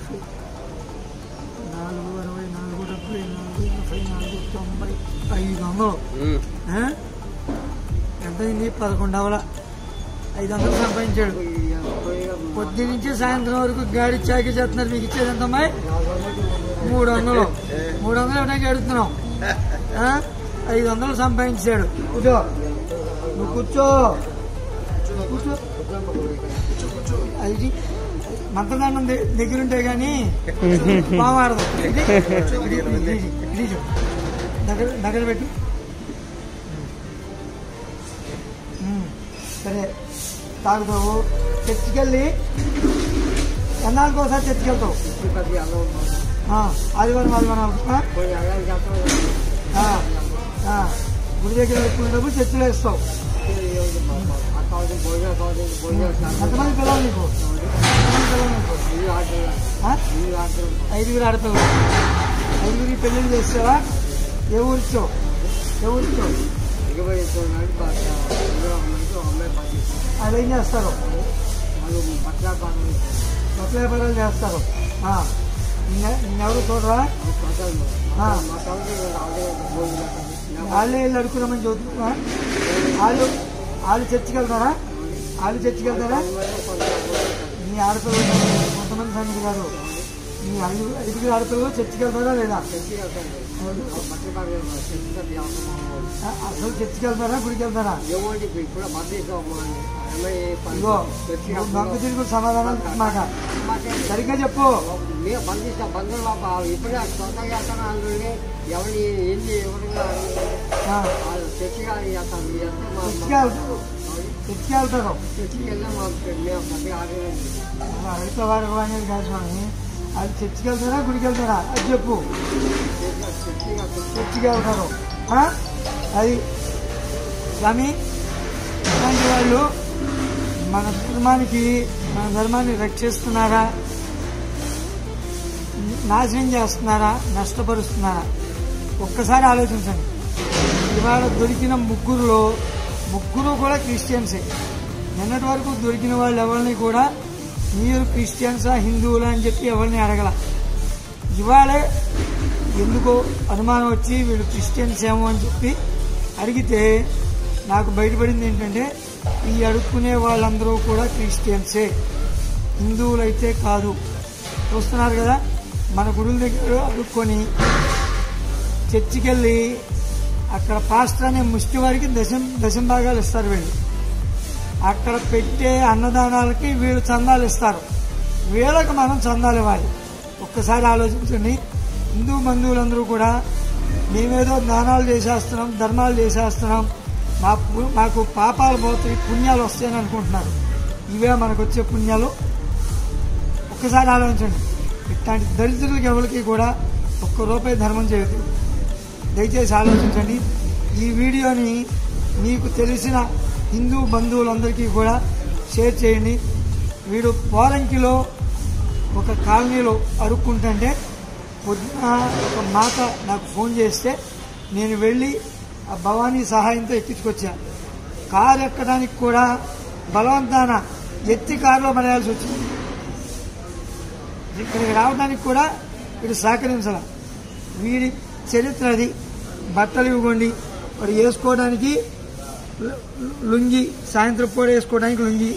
డెబ్బై నాలుగు అరవై నాలుగు డెబ్బై నాలుగు ఎనభై నాలుగు తొంభై ఐదు వందలు ఆ? ఎంత అయింది పదకొండు అవల ఐదు వందలు సంపాదించాడు పొద్దు నుంచి సాయంత్రం వరకు గాడి చాకి చేస్తున్నారు మీకు ఇచ్చేది ఎంత అమ్మాయి మూడు వందలు మూడు వందలు ఇవ్వడానికి అడుగుతున్నాం ఆ? ఐదు వందలు సంపాదించాడు కూర్చో నువ్వు కూర్చో కూర్చో అది మంత్రదానం ద- దగ్గరుంటే గాని బాగాడదు దగ్గర దగ్గర పెట్టు ఉమ్, సరే తాగుతావు చర్చికెళ్ళి ఎన్నాళ్ళకి ఒకసారి చర్చికెళ్తావు ఆ, ఆదివారం ఆదివారం ఆ? ఆ, ఆ. గుడి దగ్గర పెట్టుకునేటప్పుడు చర్చిలో ఇస్తావు ఎంతమంది పిల్లలు నీకు ఎంతమంది పిల్లలు నీకు ఆ? ఐదుగురు ఆడపిల్లలు ఐదుగురికి పెళ్లిళ్ళు చేస్తావా ఏ ఊరిచ్చావు ఏ ఊరిచ్చావు వాళ్ళు ఏం చేస్తారు బట్టల వ్యాపారాలు చేస్తారు ఆ. నిన్న- నిన్నెవరు చూడరా ఆ. వాళ్ళే వెళ్ళి అడుక్కున్నామని చదువుతున్నా వాళ్ళు వాళ్ళు చర్చికి వెళ్తారా వాళ్ళు చర్చికి వెళ్తారా మీ ఆడపిల్లలు కొంతమంది సంగతి కాదు మీ ఐదు ఐదుగురు ఆడపిల్లలు చర్చికి వెళ్తారా లేదా ఆ, అసలు చర్చికి వెళ్తారా గుడికి వెళ్తారా ఇగో నువ్వు నొంగ తిరుగు సమాధానం మాట సరిగ్గా చెప్పు ఇప్పుడే సొంతంగా చేస్తాను అందులో ఎవరిని ఎన్ని ఎవరిగా ఆ, చర్చిగా చేస్తాను చర్చికి వెళ్తారు చర్చికి వెళ్తారు చర్చికి వెళ్ళాం మేము మధ్య ఆడలేదు రైతు వారు అనేది కాదు స్వామి అది చర్చికి వెళ్తారా గుడికి వెళ్తారా అది చెప్పు చర్చిగా చర్చికి వెళ్తారు ఆ? అది స్వామి ఇలాంటి వాళ్ళు మన ధర్మానికి మన ధర్మాన్ని రక్షిస్తున్నారా నాశనం చేస్తున్నారా నష్టపరుస్తున్నారా ఒక్కసారి ఆలోచించండి ఇవాళ దొరికిన ముగ్గురులో ముగ్గురు కూడా క్రిస్టియన్సే నిన్నటి వరకు దొరికిన వాళ్ళు ఎవరిని కూడా మీరు క్రిస్టియన్సా హిందువులా అని చెప్పి ఎవరిని అడగల ఇవాళే ఎందుకో అనుమానం వచ్చి వీళ్ళు క్రిస్టియన్స్ ఏమో అని చెప్పి అడిగితే నాకు బయటపడింది ఏంటంటే ఈ అడుక్కునే వాళ్ళందరూ కూడా క్రిస్టియన్సే హిందువులైతే కాదు చూస్తున్నారు కదా మన గుడుల దగ్గర అడుక్కొని చర్చికి వెళ్ళి అక్కడ పాస్టర్ అనే ముష్టి వారికి దశం దశం భాగాలు ఇస్తారు వీళ్ళు అక్కడ పెట్టే అన్నదానాలకి వీళ్ళు చందాలు ఇస్తారు వీళ్ళకి మనం చందాలు ఇవ్వాలి ఒక్కసారి ఆలోచించండి హిందూ బంధువులందరూ కూడా మేమేదో దానాలు చేసేస్తున్నాం ధర్మాలు చేసేస్తున్నాం మా పు- మాకు పాపాలు పోతాయి పుణ్యాలు వస్తాయని అనుకుంటున్నారు ఇవే మనకు వచ్చే పుణ్యాలు ఒక్కసారి ఆలోచించండి ఇట్లాంటి దరిద్రులకి ఎవరికి కూడా ఒక్క రూపాయి ధర్మం చేయదు దయచేసి ఆలోచించండి ఈ వీడియోని మీకు తెలిసిన హిందూ బంధువులందరికీ కూడా షేర్ చేయండి వీడు పోరంకిలో ఒక కాలనీలో అడుక్కుంటుంటే పొద్దున ఒక మాత నాకు ఫోన్ చేస్తే నేను వెళ్ళి ఆ భవానీ సహాయంతో ఎక్కించుకొచ్చా కారు ఎక్కడానికి కూడా బలవంతాన ఎత్తి కారులో పడేయాల్సి వచ్చింది ఇక్కడికి రావడానికి కూడా వీడు సహకరించాల వీడి చరిత్ర అది బట్టలు ఇవ్వండి వాడు వేసుకోవడానికి లు- లుంగి సాయంత్రం పూట వేసుకోవడానికి లుంగి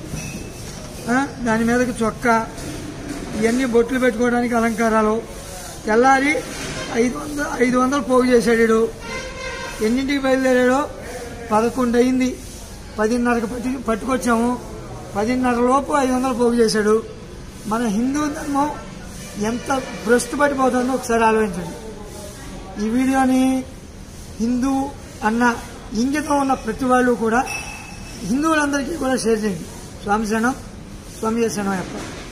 ఆ, దాని మీదకి చొక్కా ఇవన్నీ బొట్లు పెట్టుకోవడానికి అలంకారాలు తెల్లారి ఐదు వందల ఐదు వందలు పోగు చేశాడు వీడు. ఎన్నింటికి బయలుదేరాడో పదకొండు అయింది పదిన్నరకు పట్టి పట్టుకొచ్చాము పదిన్నర లోపు ఐదు వందలు పోగు చేశాడు మన హిందూ ధర్మం ఎంత భ్రష్టు పట్టిపోతుందో ఒకసారి ఆలోచించండి ఈ వీడియోని హిందూ అన్న ఇంగితం ఉన్న ప్రతి వాళ్ళు కూడా హిందువులందరికీ కూడా షేర్ చేయండి స్వామి శరణం స్వామి శరణం అప్ప